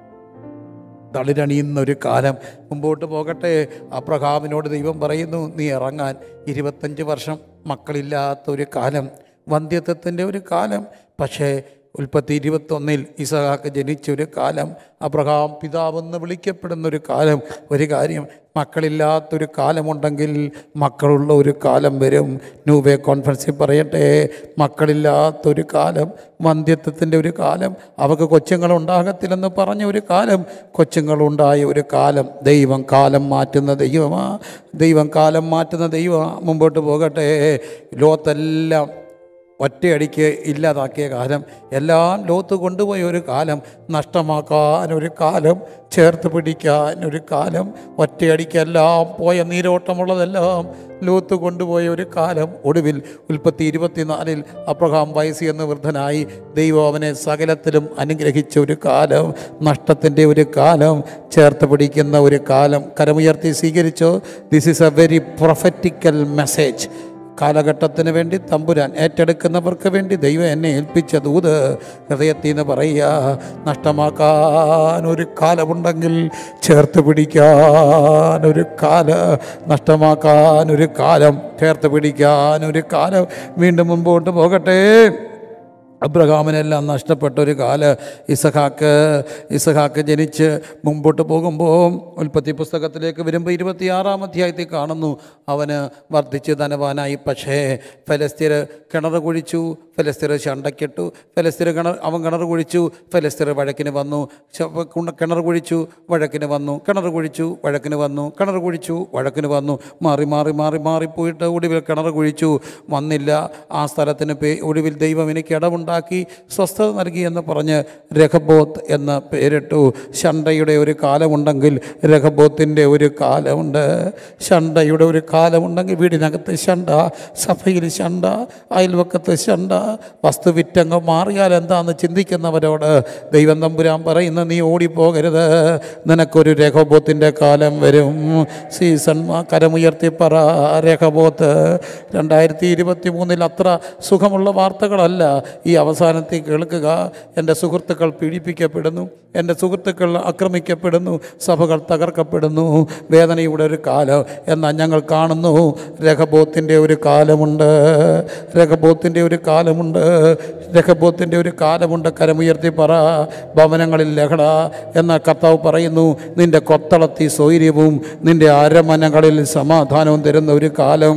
തളിരണിയുന്ന ഒരു കാലം മുമ്പോട്ട് പോകട്ടെ അബ്രഹാമിനോട് ദൈവം പറയുന്നു നീ ഇറങ്ങാൻ ഇരുപത്തഞ്ച് വർഷം മക്കളില്ലാത്ത ഒരു കാലം വന്ധ്യത്വത്തിൻ്റെ ഒരു കാലം പക്ഷേ ഉൽപ്പത്തി ഇരുപത്തൊന്നിൽ ഇസഹാക്ക് ജനിച്ചൊരു കാലം അബ്രഹാം പിതാവെന്ന് വിളിക്കപ്പെടുന്ന ഒരു കാലം ഒരു കാര്യം മക്കളില്ലാത്തൊരു കാലമുണ്ടെങ്കിൽ മക്കളുള്ള ഒരു കാലം വരും ന്യൂബേ കോൺഫറൻസിൽ പറയട്ടെ മക്കളില്ലാത്തൊരു കാലം വന്ധ്യത്വത്തിൻ്റെ ഒരു കാലം അവർക്ക് കൊച്ചുങ്ങളുണ്ടാകത്തില്ലെന്ന് പറഞ്ഞ ഒരു കാലം കൊച്ചുങ്ങളുണ്ടായ ഒരു കാലം ദൈവം കാലം മാറ്റുന്ന ദൈവമാ ദൈവം കാലം മാറ്റുന്ന ദൈവമാ മുമ്പോട്ട് പോകട്ടെ ലോകത്തെല്ലാം ഒറ്റയടിക്ക് ഇല്ലാതാക്കിയ കാലം എല്ലാം ലോത്ത് കൊണ്ടുപോയ ഒരു കാലം നഷ്ടമാക്കാൻ ഒരു കാലം ചേർത്ത് പിടിക്കാൻ ഒരു കാലം ഒറ്റയടിക്കെല്ലാം പോയ നീരോട്ടമുള്ളതെല്ലാം ലോത്ത് കൊണ്ടുപോയ ഒരു കാലം ഒടുവിൽ ഉൽപ്പത്തി ഇരുപത്തിനാലിൽ അബ്രഹാം വയസ്സ് എന്ന് വൃദ്ധനായി ദൈവം അവനെ സകലത്തിലും അനുഗ്രഹിച്ച ഒരു കാലം നഷ്ടത്തിൻ്റെ ഒരു കാലം ചേർത്ത് പിടിക്കുന്ന ഒരു കാലം കരമുയർത്തി സ്വീകരിച്ചോ this is a very prophetical message കാലഘട്ടത്തിന് വേണ്ടി തമ്പുരാൻ ഏറ്റെടുക്കുന്നവർക്ക് വേണ്ടി ദൈവം എന്നെ ഏൽപ്പിച്ച ദൂത് ഹൃദയത്തിൽ നിന്ന് പറയുക നഷ്ടമാക്കാൻ ഒരു കാലമുണ്ടെങ്കിൽ ചേർത്ത് പിടിക്കാൻ ഒരു കാല നഷ്ടമാക്കാൻ ഒരു കാലം ചേർത്ത് പിടിക്കാൻ ഒരു കാലം വീണ്ടും മുമ്പോട്ട് പോകട്ടെ അബ്രഹാമിനെല്ലാം നഷ്ടപ്പെട്ട ഒരു കാല് ഇസഹാക്ക് ഇസഹാക്ക് ജനിച്ച് മുമ്പോട്ട് പോകുമ്പോൾ ഉൽപ്പത്തി പുസ്തകത്തിലേക്ക് വരുമ്പോൾ ഇരുപത്തിയാറാം അധ്യായത്തിൽ കാണുന്നു അവന് വർദ്ധിച്ച് ധനവാനായി പക്ഷേ ഫലസ്തീർ കിണർ കുഴിച്ചു ഫലസ്തീർ ശണ്ടക്കിട്ടു ഫലസ്തീർ കിണർ അവൻ കിണർ കുഴിച്ചു ഫലസ്തീർ വഴക്കിന് വന്നു ശ- കുണ- കിണർ കുഴിച്ചു വഴക്കിന് വന്നു കിണർ കുഴിച്ചു വഴക്കിന് വന്നു കിണർ കുഴിച്ചു വഴക്കിന് വന്നു മാറി മാറി മാറി മാറിപ്പോയിട്ട് ഒടുവിൽ കിണർ കുഴിച്ചു വന്നില്ല ആ സ്ഥലത്തിന് പേ ഒടുവിൽ ദൈവം എനിക്ക് ഇടമുണ്ടാക്കി ഉണ്ടാക്കി സ്വസ്ഥത നൽകി എന്ന് പറഞ്ഞ് രഹബോത്ത് എന്ന പേരിട്ടു ഷണ്ടയുടെ ഒരു കാലമുണ്ടെങ്കിൽ രഹബോത്തിൻ്റെ ഒരു കാലമുണ്ട് ഷണ്ടയുടെ ഒരു കാലമുണ്ടെങ്കിൽ വീടിനകത്ത് ഷണ്ട സഭയിൽ ഷണ്ട അയൽവക്കത്ത് ഷണ്ട വസ്തു വിറ്റങ്ങ് മാറിയാൽ എന്താണെന്ന് ചിന്തിക്കുന്നവരോട് ദൈവം തമ്പുരാൻ പറയുന്ന നീ ഓടിപ്പോകരുത് നിനക്കൊരു രഹബോത്തിൻ്റെ കാലം വരും സീസൺ കരമുയർത്തി പറ രഹബോത്ത് രണ്ടായിരത്തി ഇരുപത്തി മൂന്നിൽ അത്ര സുഖമുള്ള വാർത്തകളല്ല ഈ അവസാനത്തിൽ കേൾക്കുക എൻ്റെ സുഹൃത്തുക്കൾ പീഡിപ്പിക്കപ്പെടുന്നു എൻ്റെ സുഹൃത്തുക്കൾ ആക്രമിക്കപ്പെടുന്നു സഭകൾ തകർക്കപ്പെടുന്നു വേദനയുടെ ഒരു കാലം എന്നാൽ ഞങ്ങൾ കാണുന്നു രഹബോത്തിൻ്റെ ഒരു കാലമുണ്ട് രഹബോത്തിൻ്റെ ഒരു കാലമുണ്ട് രഹബോത്തിൻ്റെ ഒരു കാലമുണ്ട് കരമുയർത്തി പറ ഭവനങ്ങളിൽ ലഹള എന്ന കർത്താവ് പറയുന്നു നിൻ്റെ കൊത്തളത്തി സ്വൈര്യവും നിൻ്റെ അരമനകളിൽ സമാധാനവും തരുന്ന ഒരു കാലം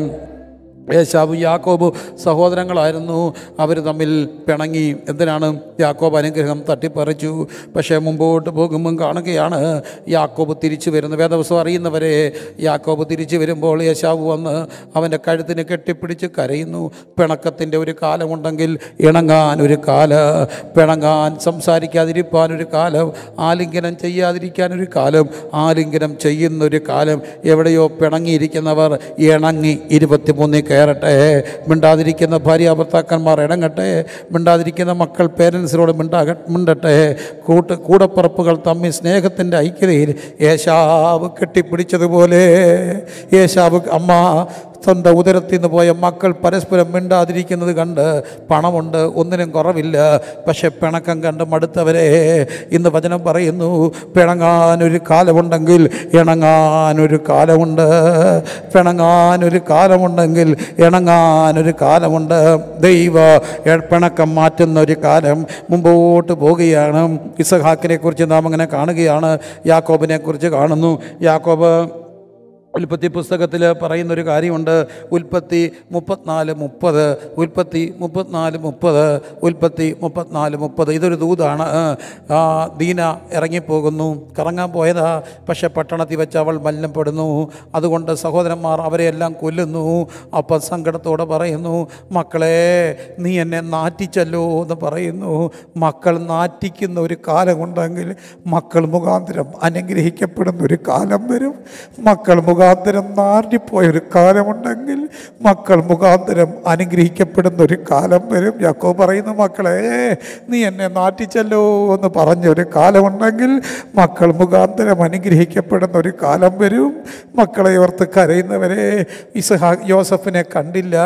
യേശാബ് യാക്കോബ് സഹോദരങ്ങളായിരുന്നു അവർ തമ്മിൽ പിണങ്ങി എന്തിനാണ് യാക്കോബ് അനുഗ്രഹം തട്ടിപ്പറിച്ചു പക്ഷേ മുമ്പോട്ട് പോകുമ്പം കാണുകയാണ് യാക്കോബ് തിരിച്ചു വരുന്നു വേദവസം അറിയുന്നവരെ യാക്കോബ് തിരിച്ചു വരുമ്പോൾ യേശാബ് വന്ന് അവൻ്റെ കഴുത്തിന് കെട്ടിപ്പിടിച്ച് കരയുന്നു പിണക്കത്തിൻ്റെ ഒരു കാലമുണ്ടെങ്കിൽ ഇണങ്ങാൻ ഒരു കാല പിണങ്ങാൻ സംസാരിക്കാതിരിക്കാൻ ഒരു കാലം ആലിംഗനം ചെയ്യാതിരിക്കാൻ ഒരു കാലം ആലിംഗനം ചെയ്യുന്നൊരു കാലം എവിടെയോ പിണങ്ങിയിരിക്കുന്നവർ ഇണങ്ങി ഇരുപത്തിമൂന്നിൽ കയറട്ടെ മിണ്ടാതിരിക്കുന്ന ഭാര്യ ഭർത്താക്കന്മാർ ഇണങ്ങട്ടെ മിണ്ടാതിരിക്കുന്ന മക്കൾ പേരൻസിനോട് മിണ്ടാക മിണ്ടട്ടെ കൂട്ട് കൂടപ്പറപ്പുകൾ തമ്മിൽ സ്നേഹത്തിൻ്റെ ഐക്യതയിൽ യേശാവ് കെട്ടിപ്പിടിച്ചതുപോലെ യേശാവ് അമ്മ സ്വന്തം ഉദരത്തിൽ നിന്ന് പോയ മക്കൾ പരസ്പരം മിണ്ടാതിരിക്കുന്നത് കണ്ട് പണമുണ്ട് ഒന്നിനും കുറവില്ല പക്ഷെ പിണക്കം കണ്ട് മടുത്തവരെ ഇന്ന് വചനം പറയുന്നു പിണങ്ങാനൊരു കാലമുണ്ടെങ്കിൽ ഇണങ്ങാനൊരു കാലമുണ്ട് പിണങ്ങാനൊരു കാലമുണ്ടെങ്കിൽ ഇണങ്ങാനൊരു കാലമുണ്ട് ദൈവ എ- പിണക്കം മാറ്റുന്ന ഒരു കാലം മുമ്പോട്ട് പോവുകയാണ് ഇസഹാക്കിനെ കുറിച്ച് നാം അങ്ങനെ കാണുകയാണ് യാക്കോബിനെ കുറിച്ച് കാണുന്നു യാക്കോബ് ഉൽപ്പത്തി പുസ്തകത്തിൽ പറയുന്നൊരു കാര്യമുണ്ട് ഉൽപ്പത്തി മുപ്പത്തിനാല് മുപ്പത് ഉൽപ്പത്തി മുപ്പത്തിനാല് മുപ്പത് ഉൽപ്പത്തി മുപ്പത്തിനാല് മുപ്പത് ഇതൊരു ദൂതാണ് ആ, ദീന ഇറങ്ങിപ്പോകുന്നു കറങ്ങാൻ പോയതാ പക്ഷെ പട്ടണത്തിൽ വെച്ച് അവൾ മലിനപ്പെടുന്നു അതുകൊണ്ട് സഹോദരന്മാർ അവരെയെല്ലാം കൊല്ലുന്നു അപ്പം സങ്കടത്തോടെ പറയുന്നു മക്കളെ നീ എന്നെ നാറ്റിച്ചല്ലോ എന്ന് പറയുന്നു മക്കൾ നാറ്റിക്കുന്ന ഒരു കാലമുണ്ടെങ്കിൽ മക്കൾ മുഖാന്തരം അനുഗ്രഹിക്കപ്പെടുന്ന ഒരു കാലം വരും മക്കൾ മുഖാന്തരം നാട്ടിപ്പോയ ഒരു കാലമുണ്ടെങ്കിൽ മക്കൾ മുഖാന്തരം അനുഗ്രഹിക്കപ്പെടുന്ന ഒരു കാലം വരും യാക്കോ പറയുന്നു മക്കളെ നീ എന്നെ നാട്ടിച്ചല്ലോ എന്ന് പറഞ്ഞ ഒരു കാലമുണ്ടെങ്കിൽ മക്കൾ മുഖാന്തരം അനുഗ്രഹിക്കപ്പെടുന്ന ഒരു കാലം വരും മക്കളെ ഓർത്ത് കരയുന്നവരെ ഇസഹാ യോസഫിനെ കണ്ടില്ല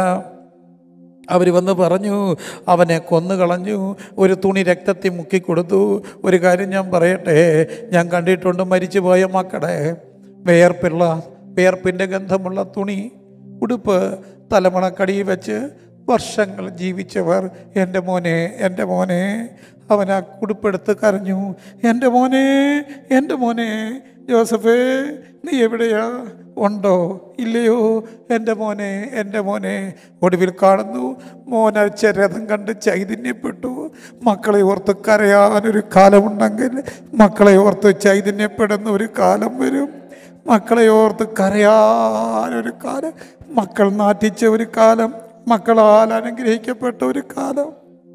അവർ വന്ന് പറഞ്ഞു അവനെ കൊന്നുകളഞ്ഞു ഒരു തുണി രക്തത്തിൽ മുക്കിക്കൊടുത്തു ഒരു കാര്യം ഞാൻ പറയട്ടെ ഞാൻ കണ്ടിട്ടുണ്ട് മരിച്ചുപോയ മക്കളെ വേർപ്പുള്ള വേർപ്പിൻ്റെ ഗന്ധമുള്ള തുണി ഉടുപ്പ് തലമുണക്കടിയിൽ വെച്ച് വർഷങ്ങൾ ജീവിച്ചവർ എൻ്റെ മോനെ എൻ്റെ മോനെ അവൻ ആ ഉടുപ്പെടുത്ത് കരഞ്ഞു എൻ്റെ മോനെ എൻ്റെ മോനെ ജോസഫേ നീ എവിടെയാ ഉണ്ടോ ഇല്ലയോ എൻ്റെ മോനെ എൻ്റെ മോനെ ഒടുവിൽ കാണുന്നു മോനച്ച രഥം കണ്ട് ചൈതന്യപ്പെട്ടു മക്കളെ ഓർത്ത് കരയാനൊരു കാലമുണ്ടെങ്കിൽ മക്കളെ ഓർത്ത് ചൈതന്യപ്പെടുന്ന ഒരു കാലം വരും മക്കളെ ഓർത്ത് കരയാനൊരു കാലം മക്കൾ നാട്ടിച്ച ഒരു കാലം മക്കളാൽ അനുഗ്രഹിക്കപ്പെട്ട ഒരു കാലം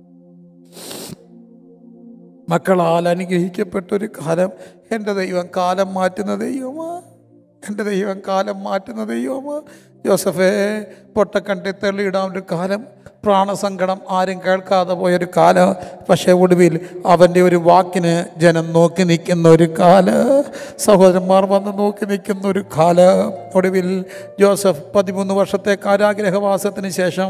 മക്കളാൽ അനുഗ്രഹിക്കപ്പെട്ട ഒരു കാലം എൻ്റെ ദൈവം കാലം മാറ്റുന്ന ദൈവമാ എൻ്റെ ദൈവം കാലം മാറ്റുന്ന ദൈവമാ ജോസഫേ പൊട്ടക്കണ്ടി തെള്ളിയിടാൻ ഒരു കാലം പ്രാണസങ്കടം ആരും കേൾക്കാതെ പോയൊരു കാലം പക്ഷേ ഒടുവിൽ അവൻ്റെ ഒരു വാക്കിന് ജനം നോക്കി നിൽക്കുന്ന ഒരു കാല സഹോദരന്മാർ വന്ന് നോക്കി നിൽക്കുന്ന ഒരു കാല ഒടുവിൽ ജോസഫ് പതിമൂന്ന് വർഷത്തെ കാരാഗ്രഹവാസത്തിന് ശേഷം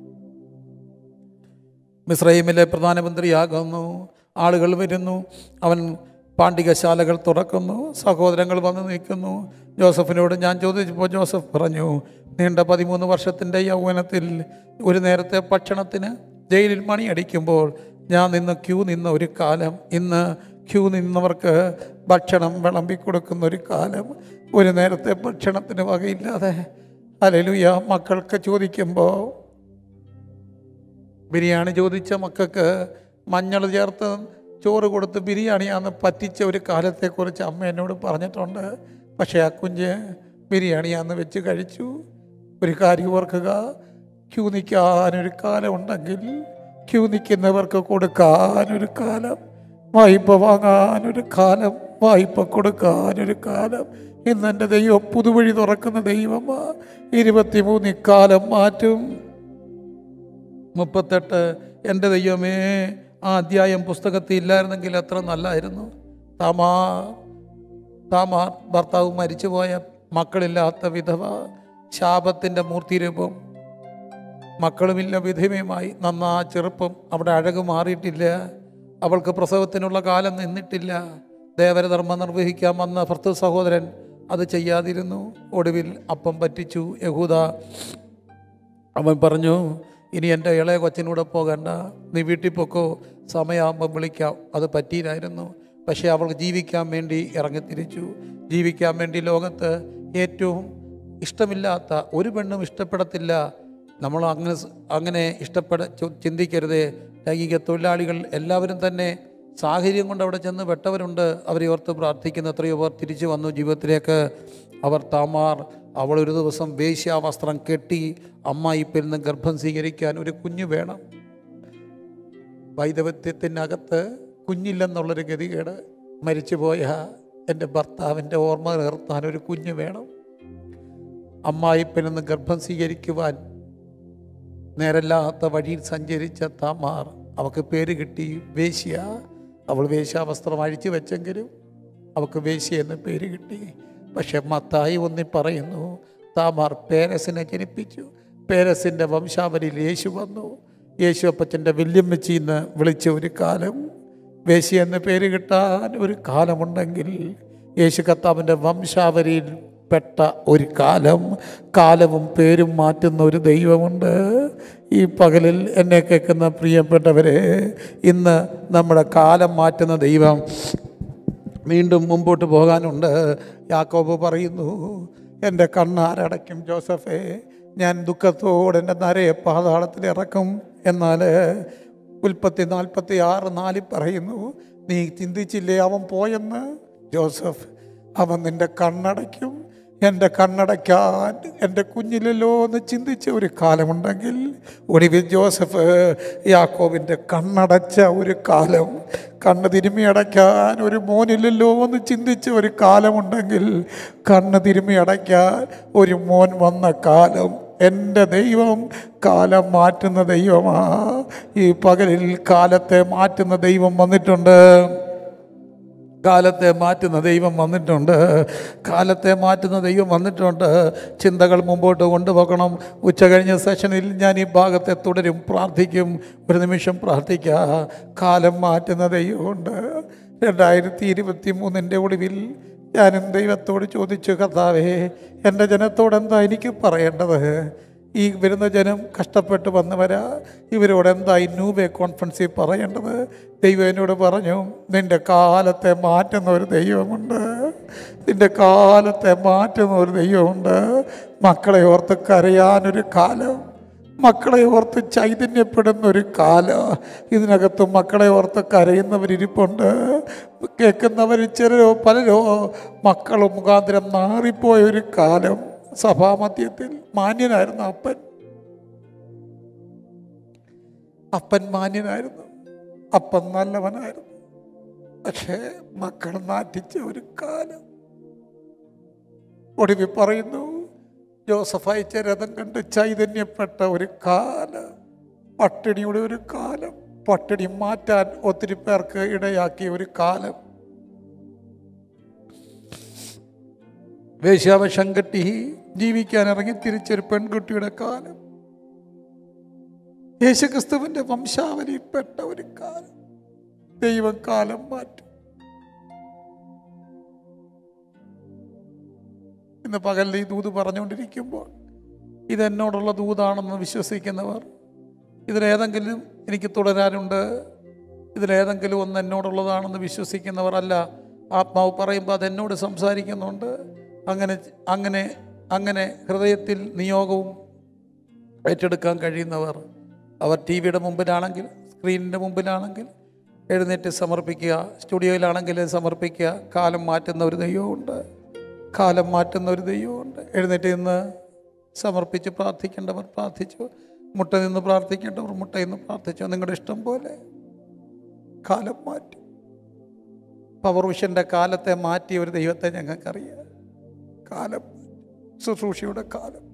മിസ്രൈമിലെ പ്രധാനമന്ത്രിയാകുന്നു ആളുകൾ വരുന്നു അവൻ പാണ്ഡികശാലകൾ തുറക്കുന്നു സഹോദരങ്ങൾ വന്ന് നിൽക്കുന്നു ജോസഫിനോട് ഞാൻ ചോദിച്ചപ്പോൾ ജോസഫ് പറഞ്ഞു നീണ്ട പതിമൂന്ന് വർഷത്തിൻ്റെ യൗവനത്തിൽ ഒരു നേരത്തെ ഭക്ഷണത്തിന് ജയിലിൽ മണിയടിക്കുമ്പോൾ ഞാൻ നിന്ന് ക്യൂ നിന്ന ഒരു കാലം ഇന്ന് ക്യൂ നിന്നവർക്ക് ഭക്ഷണം വിളമ്പിക്കൊടുക്കുന്ന ഒരു കാലം ഒരു നേരത്തെ ഭക്ഷണത്തിന് വകയില്ലാതെ അലലുയ മക്കൾക്ക് ചോദിക്കുമ്പോൾ ബിരിയാണി ചോദിച്ച മക്കൾക്ക് മഞ്ഞൾ ചേർത്ത് ചോറ് കൊടുത്ത് ബിരിയാണിയാന്ന് പറ്റിച്ച ഒരു കാലത്തെക്കുറിച്ച് അമ്മ എന്നോട് പറഞ്ഞിട്ടുണ്ട് പക്ഷേ ആ കുഞ്ഞ് ബിരിയാണിയാന്ന് വെച്ച് കഴിച്ചു ഒരു കാര്യം ഓർക്കുക ക്യൂ നിൽക്കാനൊരു കാലമുണ്ടെങ്കിൽ ക്യൂ നിൽക്കുന്നവർക്ക് കൊടുക്കാനൊരു കാലം വായ്പ വാങ്ങാനൊരു കാലം വായ്പ കൊടുക്കാനൊരു കാലം ഇന്ന് എൻ്റെ ദൈവം പുതുവഴി തുറക്കുന്ന ദൈവമാ ഇരുപത്തിമൂന്ന് ഇക്കാലം മാറ്റും മുപ്പത്തെട്ട് എൻ്റെ ദൈവമേ ആ അധ്യായം പുസ്തകത്തിൽ ഇല്ലായിരുന്നെങ്കിൽ എത്ര നല്ലായിരുന്നു താമാ താമാർ ഭർത്താവ് മരിച്ചുപോയ മക്കളില്ലാത്ത വിധവ ശാപത്തിൻ്റെ മൂർത്തിരൂപം മക്കളുമില്ല വിധവയുമായി നന്നാ ചെറുപ്പം അവിടെ അഴക് മാറിയിട്ടില്ല അവൾക്ക് പ്രസവത്തിനുള്ള കാലം നിന്നിട്ടില്ല ദേവരധർമ്മം നിർവഹിക്കാൻ വന്ന ഭർത്തൃ സഹോദരൻ അത് ചെയ്യാതിരുന്നു ഒടുവിൽ അപ്പം പറ്റിച്ചു യഹൂദ അവൻ പറഞ്ഞു ഇനി എൻ്റെ ഇളയ കൊച്ചിനൂടെ പോകണ്ട നീ വീട്ടിൽ പൊക്കോ സമയമാകുമ്പോൾ വിളിക്കാം അത് പറ്റിയില്ലായിരുന്നു പക്ഷേ അവൾ ജീവിക്കാൻ വേണ്ടി ഇറങ്ങിത്തിരിച്ചു ജീവിക്കാൻ വേണ്ടി ലോകത്ത് ഏറ്റവും ഇഷ്ടമില്ലാത്ത ഒരു പെണ്ണും ഇഷ്ടപ്പെടത്തില്ല നമ്മൾ അങ്ങനെ സ്- അങ്ങനെ ഇഷ്ടപ്പെട ചു- ചിന്തിക്കരുത് ലൈംഗിക തൊഴിലാളികൾ എല്ലാവരും തന്നെ സാഹചര്യം കൊണ്ട് അവിടെ ചെന്ന് പെട്ടവരുണ്ട് അവരെ ഓർത്ത് പ്രാർത്ഥിക്കുന്ന എത്രയോ പേർ തിരിച്ചു വന്നു ജീവിതത്തിലേക്ക് അവർ താമാർ അവൾ ഒരു ദിവസം വേശ്യാവസ്ത്രം കെട്ടി അമ്മായിപ്പിൽ നിന്ന് ഗർഭം സ്വീകരിക്കാൻ ഒരു കുഞ്ഞു വേണം വൈദവത്യത്തിനകത്ത് കുഞ്ഞില്ലെന്നുള്ളൊരു ഗതികേട് മരിച്ചുപോയ എൻ്റെ ഭർത്താവിൻ്റെ ഓർമ്മ നിർത്താൻ ഒരു കുഞ്ഞ് വേണം അമ്മായിപ്പിൽ നിന്ന് ഗർഭം സ്വീകരിക്കുവാൻ നേരല്ലാത്ത വഴിയിൽ സഞ്ചരിച്ച താമാർ അവൾക്ക് പേര് കിട്ടി വേശ്യ അവൾ വേശ്യാവസ്ത്രം അഴിച്ചു വെച്ചെങ്കിലും അവൾക്ക് വേശ്യ എന്ന് പേര് കിട്ടി പക്ഷെ മത്തായി ഒന്നി പറയുന്നു താമാർ പേരസിനെ ജനിപ്പിച്ചു പേരസിൻ്റെ വംശാവലിയിൽ യേശു വന്നു യേശു അപ്പച്ചൻ്റെ വല്യമ്മച്ചി എന്ന് വിളിച്ച ഒരു കാലം വേശ്യ എന്ന് പേര് കിട്ടാൻ ഒരു കാലമുണ്ടെങ്കിൽ യേശു കർത്താവിൻ്റെ വംശാവലിയിൽ പെട്ട ഒരു കാലം കാലവും പേരും മാറ്റുന്ന ഒരു ദൈവമുണ്ട് ഈ പകലിൽ എന്നെ കേൾക്കുന്ന പ്രിയപ്പെട്ടവരെ ഇന്ന് നമ്മുടെ കാലം മാറ്റുന്ന ദൈവം വീണ്ടും മുമ്പോട്ട് പോകാനുണ്ട് യാക്കോബ് പറയുന്നു എൻ്റെ കണ്ണാരടയ്ക്കും ജോസഫേ ഞാൻ ദുഃഖത്തോടെ എൻ്റെ നരയെ പാതാളത്തിൽ ഇറക്കും എന്നാൽ ഉൽപ്പത്തി നാൽപ്പത്തി ആറ് നാലിൽ പറയുന്നു നീ ചിന്തിച്ചില്ലേ അവൻ പോയെന്ന് ജോസഫ് അവൻ നിൻ്റെ കണ്ണടയ്ക്കും എൻ്റെ കണ്ണടയ്ക്കാൻ എൻ്റെ കുഞ്ഞിലല്ലോ എന്ന് ചിന്തിച്ച ഒരു കാലമുണ്ടെങ്കിൽ ഒടുവിൽ ജോസഫ് യാക്കോബിൻ്റെ കണ്ണടച്ച ഒരു കാലം കണ്ണ് തിരുമ്മി അടയ്ക്കാൻ ഒരു മോനില്ലല്ലോ എന്ന് ചിന്തിച്ച ഒരു കാലമുണ്ടെങ്കിൽ കണ്ണ് തിരുമ്മി അടയ്ക്കാൻ ഒരു മോൻ വന്ന കാലം എൻ്റെ ദൈവം കാലം മാറ്റുന്ന ദൈവമാ ഈ പകലിൽ കാലത്തെ മാറ്റുന്ന ദൈവം വന്നിട്ടുണ്ട് കാലത്തെ മാറ്റുന്ന ദൈവം വന്നിട്ടുണ്ട് കാലത്തെ മാറ്റുന്ന ദൈവം വന്നിട്ടുണ്ട് ചിന്തകൾ മുമ്പോട്ട് കൊണ്ടുപോകണം ഉച്ച കഴിഞ്ഞ സെഷനിൽ ഞാൻ ഈ ഭാഗത്തെ തുടരും പ്രാർത്ഥിക്കും ഒരു നിമിഷം പ്രാർത്ഥിക്കുക കാലം മാറ്റുന്ന ദൈവമുണ്ട് രണ്ടായിരത്തി ഇരുപത്തി മൂന്നിൻ്റെ ഒടുവിൽ ഞാനും ദൈവത്തോട് ചോദിച്ചു കർത്താവേ എൻ്റെ ജനത്തോട് എന്താ എനിക്ക് പറയേണ്ടത് ഈ വരുന്ന ജനം കഷ്ടപ്പെട്ട് വന്നവരാ ഇവരോട് എന്താ ഈ നൂബെ കോൺഫറൻസിൽ പറയേണ്ടത് ദൈവം എന്നോട് പറഞ്ഞു നിന്റെ കാലത്തെ മാറ്റുന്ന ഒരു ദൈവമുണ്ട് നിന്റെ കാലത്തെ മാറ്റുന്ന ഒരു ദൈവമുണ്ട് മക്കളെ ഓർത്ത് കരയാനൊരു കാലം മക്കളെ ഓർത്ത് ചൈതന്യപ്പെടുന്ന ഒരു കാലം ഇതിനകത്ത് മക്കളെ ഓർത്ത് കരയുന്നവരിരിപ്പുണ്ട് കേൾക്കുന്നവർ ചിലരോ പലരോ മക്കൾ മുഖാന്തരം നാറിപ്പോയ ഒരു കാലം സഭാമധ്യത്തിൽ മാന്യനായിരുന്നു അപ്പൻ അപ്പൻ മാന്യനായിരുന്നു അപ്പൻ നല്ലവനായിരുന്നു പക്ഷേ മക്കൾ നാറ്റിച്ച ഒരു കാലം ഒടുവിൽ പറയുന്നു ജോസഫ് അയച്ച രഥം കണ്ട് ചൈതന്യപ്പെട്ട ഒരു കാലം പട്ടിണിയുടെ ഒരു കാലം പട്ടിണി മാറ്റാൻ ഒത്തിരി പേർക്ക് ഇടയാക്കിയ ഒരു കാലം വേശ്യാവശം കെട്ടി ജീവിക്കാൻ ഇറങ്ങി തിരിച്ചൊരു പെൺകുട്ടിയുടെ കാലം യേശുക്രിസ്തുവിന്റെ വംശാവലിയിൽപ്പെട്ട ഒരു കാലം ദൈവം കാലം മാറ്റും ഇന്ന് പകലിൽ ഈ ദൂത് പറഞ്ഞുകൊണ്ടിരിക്കുമ്പോൾ ഇതെന്നോടുള്ള ദൂതാണെന്ന് വിശ്വസിക്കുന്നവർ ഇതിലേതെങ്കിലും എനിക്ക് തുടരാനുണ്ട് ഇതിലേതെങ്കിലും ഒന്ന് എന്നോടുള്ളതാണെന്ന് വിശ്വസിക്കുന്നവർ അല്ല ആത്മാവ് പറയുമ്പോൾ അതെന്നോട് സംസാരിക്കുന്നുണ്ട് അങ്ങനെ അങ്ങനെ അങ്ങനെ ഹൃദയത്തിൽ നിയോഗവും ഏറ്റെടുക്കാൻ കഴിയുന്നവർ അവർ ടി വിയുടെ മുമ്പിലാണെങ്കിൽ സ്ക്രീനിൻ്റെ മുമ്പിലാണെങ്കിൽ എഴുന്നേറ്റ് സമർപ്പിക്കുക സ്റ്റുഡിയോയിലാണെങ്കിൽ സമർപ്പിക്കുക കാലം മാറ്റുന്ന ഒരു ദൈവമുണ്ട് കാലം മാറ്റുന്ന ഒരു ദൈവമുണ്ട് എഴുന്നേറ്റ് ഇന്ന് സമർപ്പിച്ച് പ്രാർത്ഥിക്കേണ്ടവർ പ്രാർത്ഥിച്ചു മുട്ട നിന്ന് പ്രാർത്ഥിക്കേണ്ടവർ മുട്ട നിന്ന് പ്രാർത്ഥിച്ചോ നിങ്ങളുടെ ഇഷ്ടം പോലെ കാലം മാറ്റി പവർ വിഷൻ്റെ കാലത്തെ മാറ്റിയ ഒരു ദൈവത്തെ ഞങ്ങൾക്കറിയാം കാലം ശുശ്രൂഷയുടെ കാലം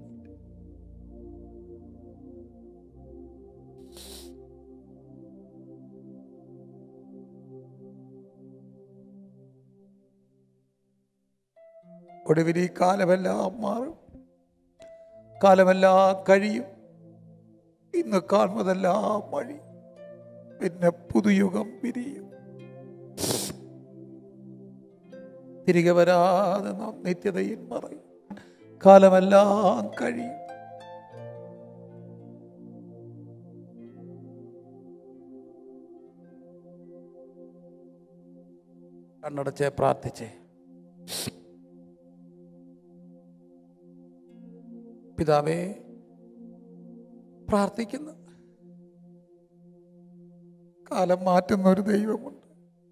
ഒടുവിൽ ഈ കാലമെല്ലാം മാറും കാലമെല്ലാം കഴിയും ഇന്ന് കാണുന്നതെല്ലാം വഴി പിന്നെ പുതുയുഗം പിരിയും തിരികെ വരാതെ നാം നിത്യതയിൽ മറയും കാലമെല്ലാം കഴിയും കണ്ണടച്ചേ പ്രാർത്ഥിച്ചേ പിതാവേ പ്രാർത്ഥിക്കുന്നു കാലം മാറ്റുന്ന ഒരു ദൈവമുണ്ട്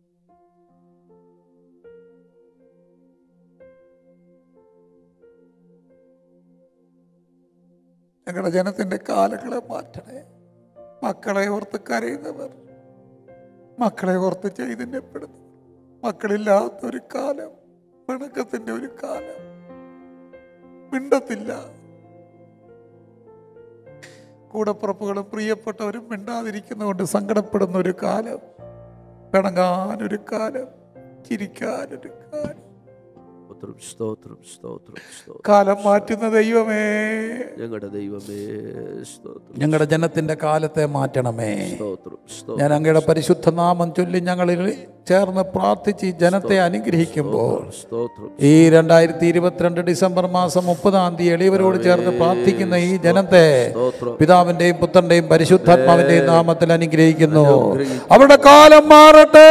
ഞങ്ങളുടെ ജനത്തിൻ്റെ കാലങ്ങളെ മാറ്റണേ മക്കളെ ഓർത്ത് കരയുന്നവർ മക്കളെ ഓർത്ത് ചൈതന്യപ്പെടുന്നു മക്കളില്ലാത്തൊരു കാലം പിണക്കത്തിൻ്റെ ഒരു കാലം മിണ്ടത്തില്ല കൂടപ്പുറപ്പുകളും പ്രിയപ്പെട്ടവരും മിണ്ടാതിരിക്കുന്നതുകൊണ്ട് സങ്കടപ്പെടുന്ന ഒരു കാലം പിണങ്ങാനൊരു കാലം ചിരിക്കാനൊരു കാലം സ്തോത്രം സ്തോത്രം സ്തോത്രം സ്തോത്രം കാലം മാറ്റുന്ന ദൈവമേ ഞങ്ങളുടെ ദൈവമേ സ്തോത്രം ഞങ്ങളുടെ ജനത്തിന്റെ കാലത്തെ മാറ്റണമേ സ്തോത്രം സ്തോത്രം ഞാൻ അങ്ങയുടെ പരിശുദ്ധ നാമം ചൊല്ലി ഞങ്ങളിൽ ചേർന്ന് പ്രാർത്ഥിച്ച് ഈ ജനത്തെ അനുഗ്രഹിക്കുമ്പോൾ സ്തോത്രം ഈ രണ്ടായിരത്തി ഇരുപത്തിരണ്ട് ഡിസംബർ മാസം മുപ്പതാം തീയതി എളിയവരോട് ചേർന്ന് പ്രാർത്ഥിക്കുന്ന ഈ ജനത്തെ സ്തോത്രം പിതാവിന്റെയും പുത്രന്റെയും പരിശുദ്ധാത്മാവിന്റെയും നാമത്തിൽ അനുഗ്രഹിക്കുന്നു അവരുടെ കാലം മാറട്ടെ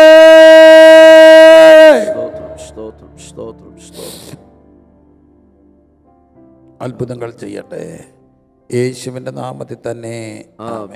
സ്തോത്രം സ്തോത്രം സ്തോത്രം സ്തോത്രം അത്ഭുതങ്ങൾ ചെയ്യട്ടെ യേശുവിന്റെ നാമത്തിൽ തന്നെ ആമേൻ